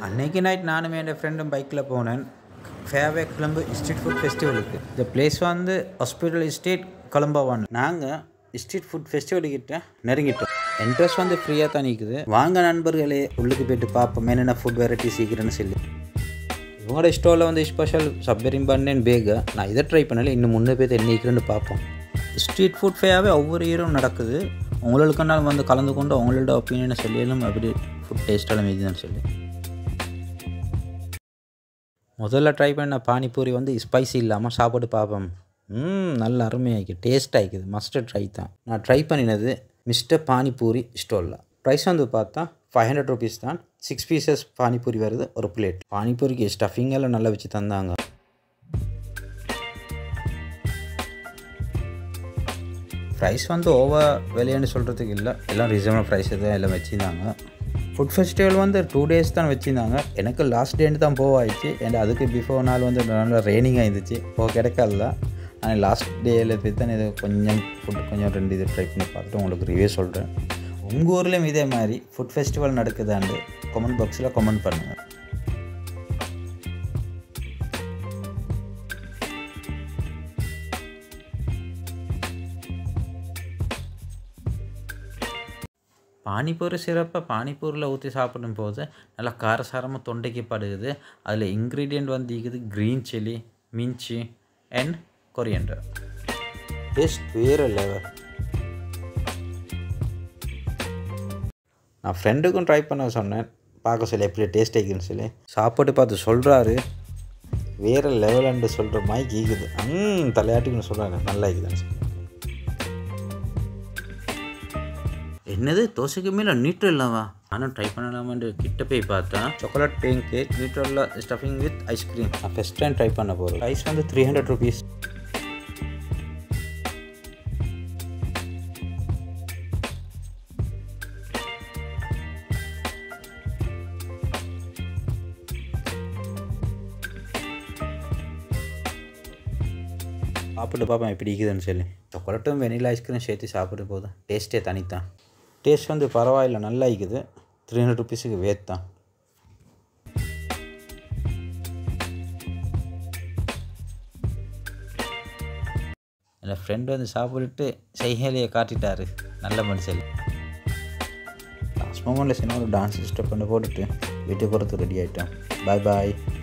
அன்னைக்கு நைட் நானும் என் ஃப்ரெண்டும் பைக்கில் போனேன் ஃபேவே கொழம்பு ஸ்ட்ரீட் ஃபுட் ஃபெஸ்டிவலுக்கு இந்த பிளேஸ் வந்து ஹாஸ்பிட்டல் ஸ்ட்ரீட் கொலம்போ ஒன் நாங்கள் ஸ்ட்ரீட் ஃபுட் ஃபெஸ்டிவலுக்கிட்ட நெருங்கிட்டோம் என்ட்ரஸ் வந்து ஃப்ரீயாக தான் நிற்குது வாங்க நண்பர்களே உள்ளுக்கு போயிட்டு பார்ப்போம் என்னென்ன ஃபுட் வெரைட்டி சீக்கிரம்னு சொல்லி இவங்களோட ஸ்டோரில் வந்து ஸ்பெஷல் சப்பரிங் பண்ணேன் பேக நான் இதை ட்ரை பண்ணல இன்னும் முன்னே போய் என்ன இருக்குன்னு பார்ப்போம் ஸ்ட்ரீட் ஃபுட் ஃபேயாகவே ஒவ்வொரு இயரும் நடக்குது உங்களுக்குன்னாலும் வந்து கலந்து கொண்டு உங்களோட ஒப்பீனியனை சொல்லிடலாம் அப்படி ஃபுட் டேஸ்டெல்லாம் இதுதான் சொல்லி முதல்ல ட்ரை பண்ண பானிபூரி வந்து ஸ்பைசி இல்லாமல் சாப்பிட்டு பார்ப்போம் ம் நல்ல அருமையாகி டேஸ்ட் ஆகிக்குது மஸ்ட் ட்ரை தான் நான் ட்ரை பண்ணினது மிஸ்டர் பானிபூரி ஸ்டோலில் ப்ரைஸ் வந்து பார்த்தா ஃபைவ் ஹண்ட்ரட் ருபீஸ் தான் சிக்ஸ் பீசஸ் பானிபூரி வருது ஒரு பிளேட் பானிபூரிக்கு ஸ்டஃபிங் எல்லாம் நல்லா வச்சு தந்தாங்க ப்ரைஸ் வந்து ஓவர் விலையான்னு சொல்கிறதுக்கு இல்லை எல்லாம் ரீசனபிள் ப்ரைஸ் தான் எல்லாம் வச்சுருந்தாங்க ஃபுட் ஃபெஸ்டிவல் வந்து டூ டேஸ் தான் வச்சுருந்தாங்க எனக்கு லாஸ்ட் டேன்னு தான் போவாயிடுச்சு அண்ட் அதுக்கு பிஃபோர் நாள் வந்து நல்லா ரெய்னிங்காக இருந்துச்சு போக கிடைக்கல ஆனால் லாஸ்ட் டேயில் போய் தான் இது கொஞ்சம் ஃபுட் கொஞ்சம் ரெண்டு இது ட்ரை பண்ணி பார்த்துட்டு உங்களுக்கு ரிவ்யூ சொல்கிறேன் உங்கள் ஊர்லேயும் இதே மாதிரி ஃபுட் ஃபெஸ்டிவல் நடக்குதாண்டு கமெண்ட் பாக்ஸில் கமெண்ட் பண்ணுங்கள் பானிபூரி சிறப்பை பானிபூரியில் ஊற்றி சாப்பிடும் போது நல்லா காரசாரமாக தொண்டைக்கு படுகுது அதில் இன்க்ரீடியண்ட் வந்து இருக்குது க்ரீன் சில்லி மின்ச்சி அண்ட் கொரியண்டர் டேஸ்ட் வேறு லெவல் நான் ஃப்ரெண்டுக்கும் ட்ரை பண்ண சொன்னேன் பார்க்க சொல்லி எப்படி டேஸ்ட் ஆகிக்குன்னு சொல்லி சாப்பாடு பார்த்து சொல்கிறாரு வேறு லெவலண்டு சொல்கிற மாதிரி கீக்குது ம் தலையாட்டிக்குன்னு சொல்கிறாரு நல்லா இருக்குதுன்னு சொல்லி என்னது தோசைக்கு மேலே நீட்ரு இல்லாவா நானும் ட்ரை பண்ணலாமான்னு கிட்ட போய் பார்த்தேன் சாக்லேட் பேன் கேக் நீட்டரில் ஸ்டஃபிங் வித் ஐஸ்கிரீம் நான் ஃபஸ்ட் டைம் ட்ரை பண்ண போகிறேன் ப்ரைஸ் வந்து த்ரீ ஹண்ட்ரட் ருபீஸ் சாப்பிட்டு பார்ப்பேன் எப்படி இருக்குதுன்னு சொல்லி சாக்லேட்டும் வெனிலா ஐஸ்கிரீம் சேர்த்து சாப்பிட்டு போதும் டேஸ்ட்டே தனித்தான் டேஸ்ட் வந்து பரவாயில்ல நல்லா இருக்குது த்ரீ ஹண்ட்ரட் ருபீஸுக்கு வேத் தான் என் ஃப்ரெண்டு வந்து சாப்பிட்டுட்டு செய்கலையை காட்டிட்டாரு நல்ல மனுஷன் லாஸ்ட் மூமெண்ட்டில் சின்ன ஒரு டான்ஸ் ஸ்டெப் பண்ணி போட்டுட்டு வீட்டுக்கு போகிறதுக்கு ரெடி ஆகிட்டேன் பாய் பாய்